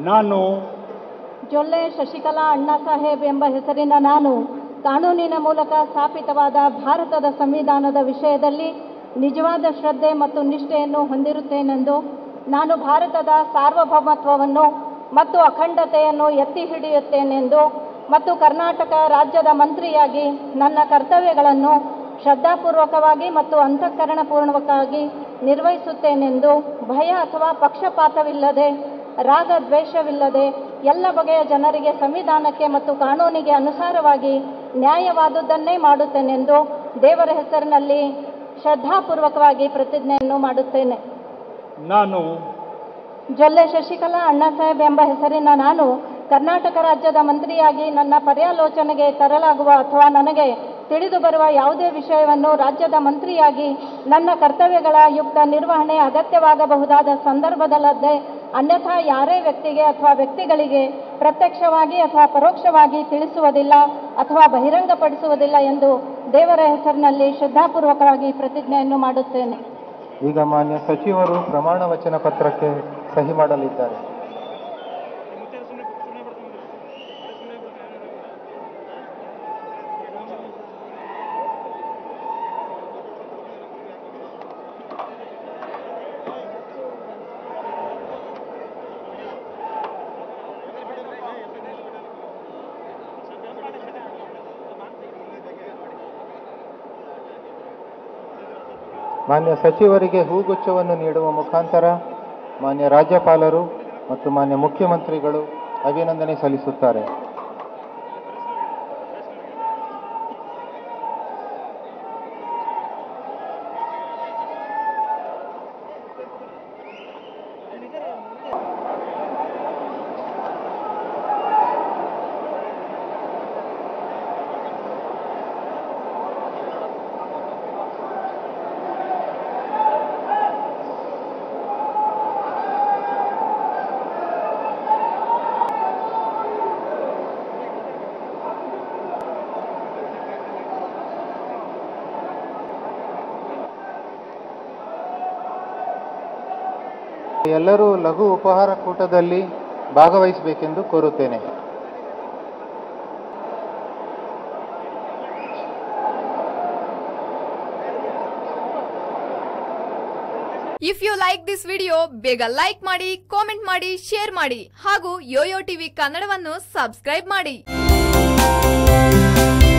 ನಾನು ಜೊಲ್ಲೆ ಶಶಿಕಲಾ ಅಣ್ಣಾಸಾಹೇಬ್ ಎಂಬ ಹೆಸರಿನ ನಾನು ಕಾನೂನಿನ ಮೂಲಕ ಸ್ಥಾಪಿತವಾದ ಭಾರತದ ಸಂವಿಧಾನದ ವಿಷಯದಲ್ಲಿ ನಿಜವಾದ ಶ್ರದ್ಧೆ ಮತ್ತು ನಿಷ್ಠೆಯನ್ನು ಹೊಂದಿರುತ್ತೇನೆಂದು ನಾನು ಭಾರತದ ಸಾರ್ವಭೌಮತ್ವವನ್ನು ಮತ್ತು ಅಖಂಡತೆಯನ್ನು ಎತ್ತಿ ಹಿಡಿಯುತ್ತೇನೆಂದು ಮತ್ತು ಕರ್ನಾಟಕ ರಾಜ್ಯದ ಮಂತ್ರಿಯಾಗಿ ನನ್ನ ಕರ್ತವ್ಯಗಳನ್ನು ಶ್ರದ್ಧಾಪೂರ್ವಕವಾಗಿ ಮತ್ತು ಅಂತಃಕರಣಪೂರ್ವಕವಾಗಿ ನಿರ್ವಹಿಸುತ್ತೇನೆಂದು ಭಯ ಅಥವಾ ಪಕ್ಷಪಾತವಿಲ್ಲದೆ ರಾಗ ದ್ವೇಷವಿಲ್ಲದೆ ಎಲ್ಲ ಬಗೆಯ ಜನರಿಗೆ ಸಂವಿಧಾನಕ್ಕೆ ಮತ್ತು ಕಾನೂನಿಗೆ ಅನುಸಾರವಾಗಿ ನ್ಯಾಯವಾದುದನ್ನೇ ಮಾಡುತ್ತೇನೆಂದು ದೇವರ ಹೆಸರಿನಲ್ಲಿ ಶ್ರದ್ಧಾಪೂರ್ವಕವಾಗಿ ಪ್ರತಿಜ್ಞೆಯನ್ನು ಮಾಡುತ್ತೇನೆ ನಾನು ಜೊಲ್ಲೆ ಶಶಿಕಲಾ ಅಣ್ಣಾಸಾಹೇಬ್ ಎಂಬ ಹೆಸರಿನ ನಾನು ಕರ್ನಾಟಕ ರಾಜ್ಯದ ಮಂತ್ರಿಯಾಗಿ ನನ್ನ ಪರ್ಯಾಲೋಚನೆಗೆ ತರಲಾಗುವ ಅಥವಾ ನನಗೆ ತಿಳಿದು ಬರುವ ಯಾವುದೇ ವಿಷಯವನ್ನು ರಾಜ್ಯದ ಮಂತ್ರಿಯಾಗಿ ನನ್ನ ಕರ್ತವ್ಯಗಳ ಯುಕ್ತ ನಿರ್ವಹಣೆ ಅಗತ್ಯವಾಗಬಹುದಾದ ಸಂದರ್ಭದಲ್ಲದೆ ಅನ್ಯಥಾ ಯಾರೇ ವ್ಯಕ್ತಿಗೆ ಅಥವಾ ವ್ಯಕ್ತಿಗಳಿಗೆ ಪ್ರತ್ಯಕ್ಷವಾಗಿ ಅಥವಾ ಪರೋಕ್ಷವಾಗಿ ತಿಳಿಸುವುದಿಲ್ಲ ಅಥವಾ ಬಹಿರಂಗಪಡಿಸುವುದಿಲ್ಲ ಎಂದು ದೇವರ ಹೆಸರಿನಲ್ಲಿ ಶ್ರದ್ಧಾಪೂರ್ವಕವಾಗಿ ಪ್ರತಿಜ್ಞೆಯನ್ನು ಮಾಡುತ್ತೇನೆ ಈಗ ಮಾನ್ಯ ಸಚಿವರು ಪ್ರಮಾಣ ವಚನ ಪತ್ರಕ್ಕೆ ಸಹಿ ಮಾಡಲಿದ್ದಾರೆ ಮಾನ್ಯ ಸಚಿವರಿಗೆ ಹೂಗುಚ್ಛವನ್ನು ನೀಡುವ ಮುಖಾಂತರ ಮಾನ್ಯ ರಾಜ್ಯಪಾಲರು ಮತ್ತು ಮಾನ್ಯ ಮುಖ್ಯಮಂತ್ರಿಗಳು ಅಭಿನಂದನೆ ಸಲ್ಲಿಸುತ್ತಾರೆ ಎಲ್ಲರೂ ಲಘು ಉಪಹಾರ ಕೂಟದಲ್ಲಿ ಭಾಗವಹಿಸಬೇಕೆಂದು ಕೋರುತ್ತೇನೆ if you like this video ಬೇಗ ಲೈಕ್ ಮಾಡಿ ಕಾಮೆಂಟ್ ಮಾಡಿ ಶೇರ್ ಮಾಡಿ ಹಾಗೂ ಯೋಯೋ ಟಿವಿ ಕನ್ನಡವನ್ನು ಸಬ್ಸ್ಕ್ರೈಬ್ ಮಾಡಿ